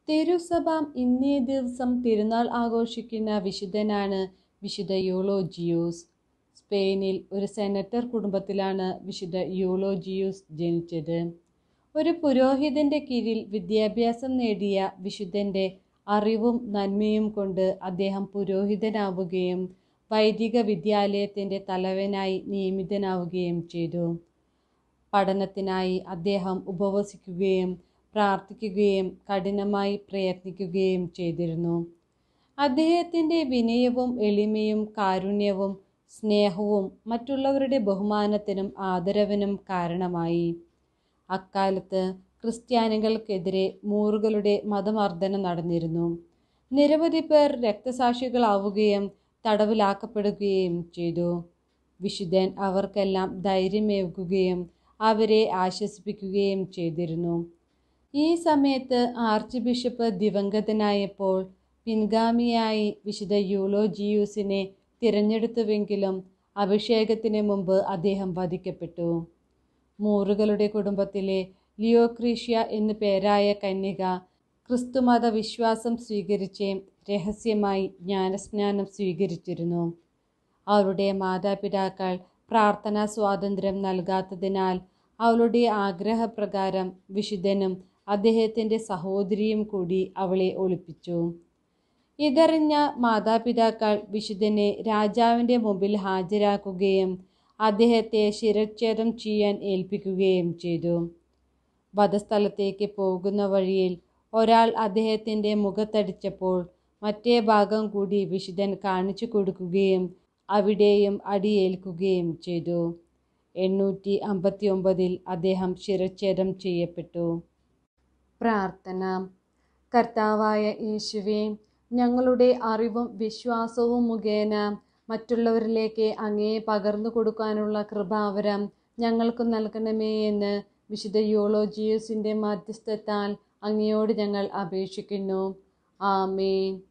തിരുസഭ ഇന്നേ ദിവസം തിരുനാൾ ആഘോഷിക്കുന്ന വിശുദ്ധനാണ് വിശുദ്ധ യൂളോജിയൂസ് സ്പെയിനിൽ ഒരു സെനറ്റർ കുടുംബത്തിലാണ് വിശുദ്ധ യൂളോജിയൂസ് ജനിച്ചത് ഒരു പുരോഹിതന്റെ കീഴിൽ വിദ്യാഭ്യാസം നേടിയ വിശുദ്ധന്റെ അറിവും നന്മയും കൊണ്ട് അദ്ദേഹം പുരോഹിതനാവുകയും വൈദിക വിദ്യാലയത്തിന്റെ തലവനായി നിയമിതനാവുകയും ചെയ്തു പഠനത്തിനായി അദ്ദേഹം ഉപവസിക്കുകയും പ്രാർത്ഥിക്കുകയും കഠിനമായി പ്രയത്നിക്കുകയും ചെയ്തിരുന്നു അദ്ദേഹത്തിൻ്റെ വിനയവും എളിമയും കാരുണ്യവും സ്നേഹവും മറ്റുള്ളവരുടെ ബഹുമാനത്തിനും ആദരവിനും കാരണമായി അക്കാലത്ത് ക്രിസ്ത്യാനികൾക്കെതിരെ മൂറുകളുടെ മതമർദ്ദനം നടന്നിരുന്നു നിരവധി പേർ രക്തസാക്ഷികളാവുകയും തടവിലാക്കപ്പെടുകയും ചെയ്തു വിശുദ്ധൻ അവർക്കെല്ലാം ധൈര്യമേകുകയും അവരെ ആശ്വസിപ്പിക്കുകയും ചെയ്തിരുന്നു ഈ സമയത്ത് ആർച്ച് ബിഷപ്പ് ദിവംഗതനായപ്പോൾ പിൻഗാമിയായി വിശുദ്ധ യൂളോജിയൂസിനെ തിരഞ്ഞെടുത്തുവെങ്കിലും അഭിഷേകത്തിന് മുമ്പ് അദ്ദേഹം വധിക്കപ്പെട്ടു മൂറുകളുടെ കുടുംബത്തിലെ ലിയോക്രീഷ്യ എന്നു പേരായ കന്യക ക്രിസ്തുമത വിശ്വാസം സ്വീകരിച്ച് രഹസ്യമായി ജ്ഞാനസ്നാനം സ്വീകരിച്ചിരുന്നു അവരുടെ മാതാപിതാക്കൾ പ്രാർത്ഥനാ സ്വാതന്ത്ര്യം നൽകാത്തതിനാൽ അവളുടെ ആഗ്രഹപ്രകാരം വിശുദ്ധനും അദ്ദേഹത്തിൻ്റെ സഹോദരിയും കൂടി അവളെ ഒളിപ്പിച്ചു ഇതറിഞ്ഞ മാതാപിതാക്കൾ വിശുദ്ധനെ രാജാവിൻ്റെ മുമ്പിൽ ഹാജരാക്കുകയും അദ്ദേഹത്തെ ശിരച്ഛേദം ചെയ്യാൻ ഏൽപ്പിക്കുകയും ചെയ്തു വധസ്ഥലത്തേക്ക് പോകുന്ന വഴിയിൽ ഒരാൾ അദ്ദേഹത്തിൻ്റെ മുഖത്തടിച്ചപ്പോൾ മറ്റേ ഭാഗം കൂടി വിശുദ്ധൻ കാണിച്ചു കൊടുക്കുകയും അവിടെയും അടിയേൽക്കുകയും ചെയ്തു എണ്ണൂറ്റി അമ്പത്തി ഒമ്പതിൽ അദ്ദേഹം ശിരച്ഛേദം ചെയ്യപ്പെട്ടു പ്രാർത്ഥന കർത്താവായ യേശുവേ ഞങ്ങളുടെ അറിവും വിശ്വാസവും മുഖേന മറ്റുള്ളവരിലേക്ക് അങ്ങേ പകർന്നു കൊടുക്കാനുള്ള കൃപാവരം ഞങ്ങൾക്ക് നൽകണമേ എന്ന് വിശുദ്ധ യോളോജിയസിൻ്റെ മധ്യസ്ഥത്താൽ അങ്ങയോട് ഞങ്ങൾ അപേക്ഷിക്കുന്നു ആമേൻ